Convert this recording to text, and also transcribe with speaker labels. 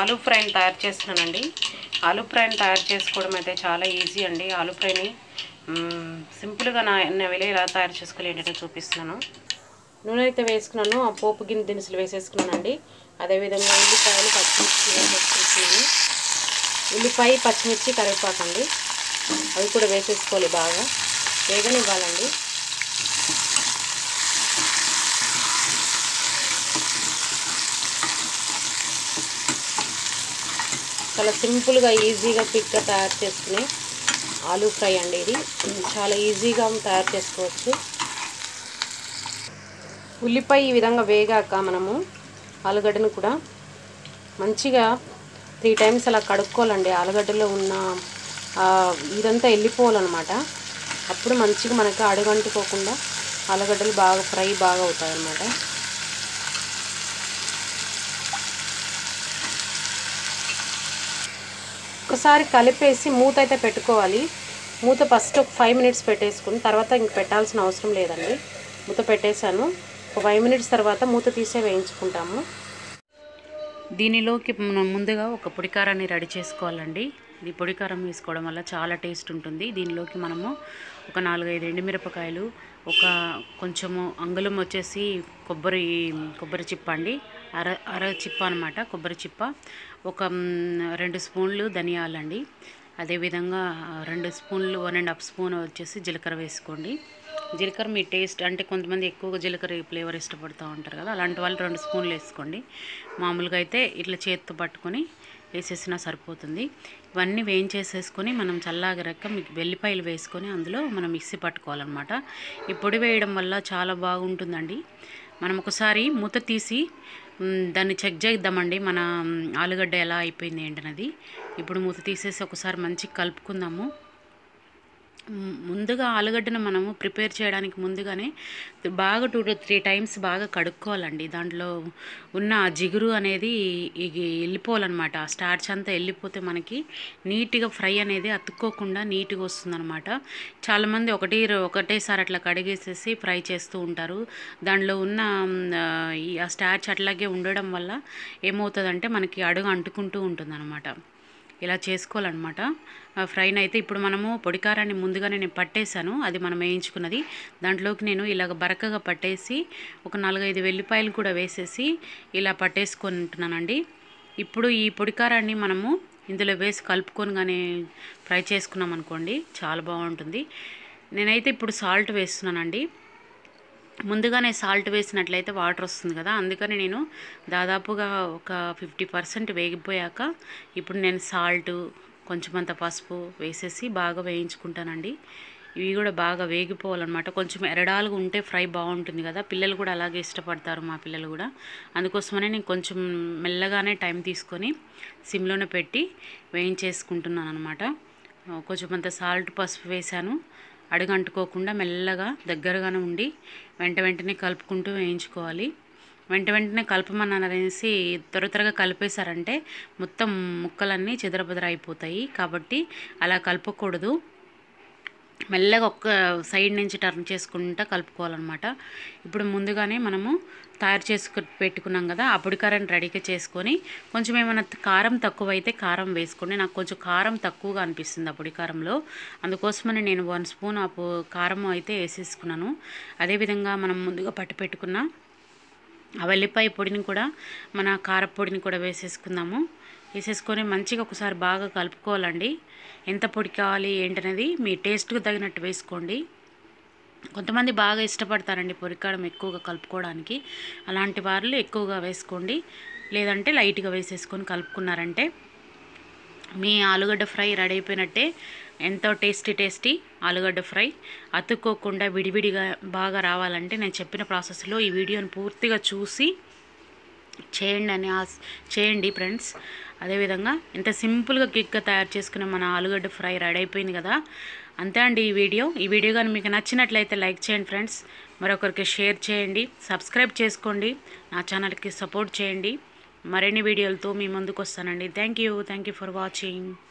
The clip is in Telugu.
Speaker 1: ఆలూ ఫ్రైని తయారు చేస్తున్నానండి ఆలూ ఫ్రైని తయారు చేసుకోవడం అయితే చాలా ఈజీ అండి ఆలూ ఫ్రైని మ్మ్, సింపుల్గా నా నా వెళ్ళి ఎలా తయారు చేసుకోవాలి ఏంటంటే చూపిస్తున్నాను నూనె అయితే వేసుకున్నాను ఆ పోపు గిన్నె దినుసులు వేసేసుకున్నానండి అదేవిధంగా ఉల్లిపాయలు పచ్చిమిర్చి వేసేసుకుంటున్నాను ఉల్లిపాయ పచ్చిమిర్చి కరివేపాకండి అవి కూడా వేసేసుకోవాలి బాగా వేగనివ్వాలండి చాలా సింపుల్గా ఈజీగా క్విక్గా తయారు చేసుకునే ఆలూ ఫ్రై అండి ఇది చాలా ఈజీగా తయారు చేసుకోవచ్చు ఉల్లిపాయ ఈ విధంగా వేగాక మనము ఆలుగడ్డను కూడా మంచిగా త్రీ టైమ్స్ అలా కడుక్కోవాలండి ఆలుగడ్డలో ఉన్న ఆ, ఇదంతా వెళ్ళిపోవాలన్నమాట అప్పుడు మంచిగా మనకి అడుగంటుకోకుండా ఆలుగడ్డలు బాగా ఫ్రై బాగా అవుతాయి అన్నమాట ఒకసారి కలిపేసి మూత అయితే పెట్టుకోవాలి మూత ఫస్ట్ ఒక ఫైవ్ మినిట్స్ పెట్టేసుకుని తర్వాత ఇంక పెట్టాల్సిన అవసరం లేదండి మూత పెట్టేశాను ఒక ఫైవ్ మినిట్స్ తర్వాత మూత తీసే వేయించుకుంటాము దీనిలోకి మనం ముందుగా ఒక పొడికారాన్ని రెడీ చేసుకోవాలండి ఇది పొడికారం వేసుకోవడం వల్ల చాలా టేస్ట్ ఉంటుంది దీనిలోకి మనము ఒక నాలుగైదు ఎండుమిరపకాయలు ఒక కొంచెము అంగుళం వచ్చేసి కొబ్బరి కొబ్బరి చిప్ప అండి అర అర చిప్ప అనమాట కొబ్బరి చిప్ప ఒక మ్, రెండు స్పూన్లు ధనియాలండి అదేవిధంగా రెండు స్పూన్లు వన్ అండ్ హాఫ్ స్పూన్ వచ్చేసి జీలకర్ర వేసుకోండి జీలకర్ర మీ టేస్ట్ అంటే కొంతమంది ఎక్కువగా జీలకర్ర ఫ్లేవర్ ఇష్టపడుతూ ఉంటారు కదా అలాంటి వాళ్ళు రెండు స్పూన్లు వేసుకోండి మామూలుగా అయితే ఇట్లా చేత్తో పట్టుకొని వేసేసినా సరిపోతుంది ఇవన్నీ వేయించేసేసుకొని మనం చల్లాగరక్క మీకు వెల్లిపాయలు వేసుకొని అందులో మనం మిక్సీ పట్టుకోవాలన్నమాట ఈ పొడి వేయడం వల్ల చాలా బాగుంటుందండి మనం ఒకసారి మూత తీసి మ్, దాన్ని చెక్ చేద్దామండి మన మ్, ఆలుగడ్డ ఎలా అయిపోయింది ఏంటన్నది ఇప్పుడు మూత తీసేసి ఒకసారి మంచిగా కలుపుకుందాము మ్, ముందుగా ఆలుగడ్డను మనము ప్రిపేర్ చేయడానికి ముందుగానే బాగా టూ టు త్రీ టైమ్స్ బాగా కడుక్కోవాలండి దాంట్లో ఉన్న ఆ జిగురు అనేది ఇగి వెళ్ళిపోవాలన్నమాట ఆ స్టార్చ్ అంతా వెళ్ళిపోతే మనకి నీట్గా ఫ్రై అనేది అతుక్కోకుండా నీట్గా వస్తుందన్నమాట చాలామంది ఒకటి ఒకటేసారి అట్లా కడిగేసేసి ఫ్రై చేస్తూ ఉంటారు దాంట్లో ఉన్న మ్, ఆ, ఈ ఆ స్టార్చ్ అట్లాగే ఉండడం వల్ల ఏమవుతుందంటే మనకి అడుగు అంటుకుంటూ ఉంటుందన్నమాట ఇలా చేసుకోవాలన్నమాట ఆ ఫ్రైని అయితే ఇప్పుడు మనము పొడికారాన్ని ముందుగానే నేను పట్టేశాను అది మనం వేయించుకున్నది దాంట్లోకి నేను ఇలాగ బరకగా పట్టేసి ఒక నాలుగైదు వెల్లిపాయలు కూడా వేసేసి ఇలా పట్టేసుకుంటున్నానండి ఇప్పుడు ఈ పొడికారాన్ని మనము ఇందులో వేసి కలుపుకొని కానీ ఫ్రై చేసుకున్నాం అనుకోండి చాలా బాగుంటుంది నేనైతే ఇప్పుడు సాల్ట్ వేస్తున్నానండి ముందుగానే సాల్ట్ వేసినట్లయితే వాటర్ వస్తుంది కదా అందుకని నేను దాదాపుగా ఒక ఫిఫ్టీ పర్సెంట్ వేగిపోయాక ఇప్పుడు నేను సాల్ట్ కొంచెమంత పసుపు వేసేసి బాగా వేయించుకుంటానండి ఇవి కూడా బాగా వేగిపోవాలన్నమాట కొంచెం ఎరడాలుగా ఉంటే ఫ్రై బాగుంటుంది కదా పిల్లలు కూడా అలాగే ఇష్టపడతారు మా పిల్లలు కూడా అందుకోసమనే నేను కొంచెం మెల్లగానే టైం తీసుకొని సిమ్లోనే పెట్టి వేయించేసుకుంటున్నాను అనమాట కొంచెమంత సాల్ట్ పసుపు వేశాను అడుగంటుకోకుండా మెల్లగా దగ్గరగానే ఉండి వెంట వెంటనే కలుపుకుంటూ వేయించుకోవాలి వెంట వెంటనే కలపమన్నారు అనేసి త్వర త్వరగా కలిపేశారంటే మొత్తం ముక్కలన్నీ చెదరబదర అయిపోతాయి కాబట్టి అలా కలపకూడదు మెల్లగా ఒక్క సైడ్ నుంచి టర్న్ చేసుకుంటా కలుపుకోవాలన్నమాట ఇప్పుడు ముందుగానే మనము తయారు చేసుకు పెట్టుకున్నాం కదా ఆ పొడికారాన్ని రెడీగా చేసుకొని కొంచెం ఏమైనా కారం తక్కువ అయితే కారం వేసుకోండి నాకు కొంచెం కారం తక్కువగా అనిపిస్తుంది ఆ పొడికారంలో అందుకోసమని నేను వన్ స్పూన్ ఆ పొ- కారం అయితే వేసేసుకున్నాను అదేవిధంగా మనం ముందుగా పట్టి పెట్టుకున్న ఆ వెల్లిపాయ పొడిని కూడా మన కారపొడిని కూడా వేసేసుకుందాము వేసేసుకొని మంచిగా ఒకసారి బాగా కలుపుకోవాలండి ఎంత పొడి కావాలి ఏంటనేది మీ టేస్ట్కి తగినట్టు వేసుకోండి కొంతమంది బాగా ఇష్టపడతారండి పొరికారం ఎక్కువగా కలుపుకోవడానికి అలాంటి వాళ్ళు ఎక్కువగా వేసుకోండి లేదంటే లైట్గా వేసేసుకొని కలుపుకున్నారంటే మీ ఆలుగడ్డ ఫ్రై రెడీ అయిపోయినట్టే ఎంతో టేస్టీ టేస్టీ ఆలుగడ్డ ఫ్రై అతుక్కోకుండా విడివిడిగా బాగా రావాలంటే నేను చెప్పిన ప్రాసెస్లో ఈ వీడియోని పూర్తిగా చూసి చేయండి అని ఆస్ చేయండి ఫ్రెండ్స్ అదేవిధంగా ఇంత సింపుల్గా క్విక్గా తయారు చేసుకునే మన ఆలుగడ్డ ఫ్రై రెడీ అయిపోయింది కదా అంతే అండి ఈ వీడియో ఈ వీడియో కానీ మీకు నచ్చినట్లయితే లైక్ చేయండి ఫ్రెండ్స్ మరొకరికి షేర్ చేయండి సబ్స్క్రైబ్ చేసుకోండి నా ఛానల్కి సపోర్ట్ చేయండి మరిన్ని వీడియోలతో మీ ముందుకు వస్తానండి thank you thank you for watching